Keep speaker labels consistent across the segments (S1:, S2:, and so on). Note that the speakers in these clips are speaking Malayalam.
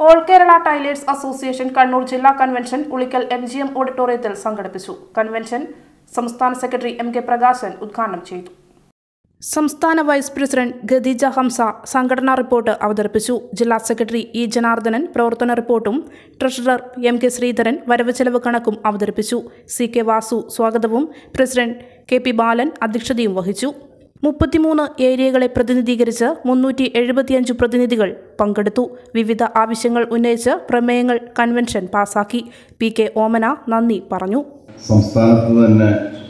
S1: all Kerala tailors association Kannur ജില്ലാ convention Ulikkal M G M ഓഡിറ്റോറിയത്തിൽ സംഘടിപ്പിച്ചു കൺവെൻഷൻ സംസ്ഥാന സെക്രട്ടറി എം കെ പ്രകാശൻ ഉദ്ഘാടനം ചെയ്തു സംസ്ഥാന വൈസ് പ്രസിഡന്റ് ഖദീജ ഹംസ സംഘടനാ റിപ്പോർട്ട് അവതരിപ്പിച്ചു ജില്ലാ സെക്രട്ടറി ഇ ജനാർദ്ദനൻ പ്രവർത്തന റിപ്പോർട്ടും ട്രഷറർ എം കെ ശ്രീധരൻ വരവ് ചെലവ് കണക്കും അവതരിപ്പിച്ചു സി കെ വാസു സ്വാഗതവും പ്രസിഡന്റ് കെ പി ബാലൻ അധ്യക്ഷതയും വഹിച്ചു മുപ്പത്തിമൂന്ന് ഏരിയകളെ പ്രതിനിധീകരിച്ച് മുന്നൂറ്റി എഴുപത്തിയഞ്ച് പ്രതിനിധികൾ പങ്കെടുത്തു വിവിധ ആവശ്യങ്ങൾ ഉന്നയിച്ച് പ്രമേയങ്ങൾ കൺവെൻഷൻ പാസാക്കി പി കെ ഓമന നന്ദി പറഞ്ഞു
S2: സംസ്ഥാനത്ത് തന്നെ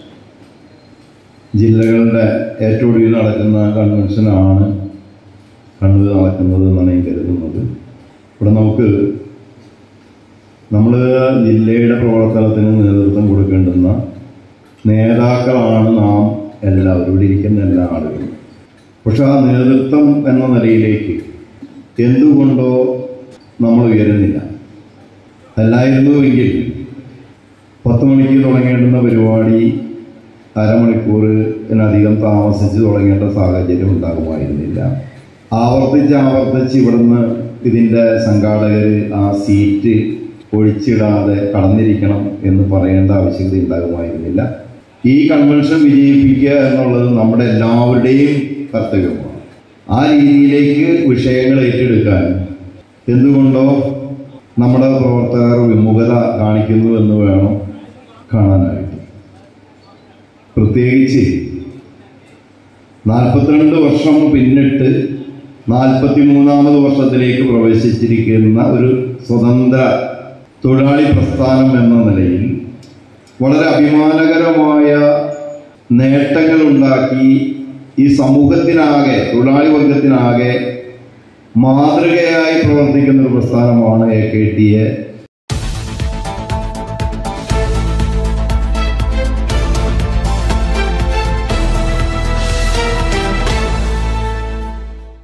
S2: ജില്ലകളുടെ ഏറ്റവും ഒടുവിൽ നടക്കുന്ന കൺവെൻഷനാണ് കണ്ണൂർ നടക്കുന്നത് എന്നാണ് ഞാൻ കരുതുന്നത് ഇവിടെ നമുക്ക് നമ്മൾ ജില്ലയുടെ പ്രവർത്തനത്തിന് നേതൃത്വം കൊടുക്കേണ്ടുന്ന നേതാക്കളാണ് നാം എല്ലാവരും ഇവിടെ ഇരിക്കുന്ന എല്ലാ ആളുകളും പക്ഷെ ആ നേതൃത്വം എന്ന നിലയിലേക്ക് എന്തുകൊണ്ടോ നമ്മൾ ഉയരുന്നില്ല അല്ലായിരുന്നുവെങ്കിൽ പത്ത് മണിക്ക് തുടങ്ങേണ്ടുന്ന പരിപാടി അരമണിക്കൂറിനധികം താമസിച്ച് തുടങ്ങേണ്ട സാഹചര്യം ഉണ്ടാകുമായിരുന്നില്ല ആവർത്തിച്ച് ആവർത്തിച്ച് ഇവിടുന്ന് ഇതിൻ്റെ സംഘാടകർ ആ സീറ്റ് ഒഴിച്ചിടാതെ കടന്നിരിക്കണം എന്ന് പറയേണ്ട ആവശ്യകത ഉണ്ടാകുമായിരുന്നില്ല ഈ കൺവെൻഷൻ വിജയിപ്പിക്കുക എന്നുള്ളത് നമ്മുടെ എല്ലാവരുടെയും കർത്തവ്യമാണ് ആ രീതിയിലേക്ക് വിഷയങ്ങൾ ഏറ്റെടുക്കാൻ എന്തുകൊണ്ടോ നമ്മുടെ പ്രവർത്തകർ വിമുഖത കാണിക്കുന്നു എന്ന് വേണം കാണാനായിട്ട് പ്രത്യേകിച്ച് നാൽപ്പത്തിരണ്ട് വർഷം പിന്നിട്ട് നാൽപ്പത്തി മൂന്നാമത് വർഷത്തിലേക്ക് പ്രവേശിച്ചിരിക്കുന്ന ഒരു സ്വതന്ത്ര തൊഴിലാളി പ്രസ്ഥാനം എന്ന നിലയിൽ വളരെ അഭിമാനകരമായ നേട്ടങ്ങൾ ഉണ്ടാക്കി ഈ സമൂഹത്തിനാകെ തൊഴിലാളി വർഗത്തിനാകെ മാതൃകയായി പ്രവർത്തിക്കുന്ന ഒരു പ്രസ്ഥാനമാണ് എ കെ ടി എ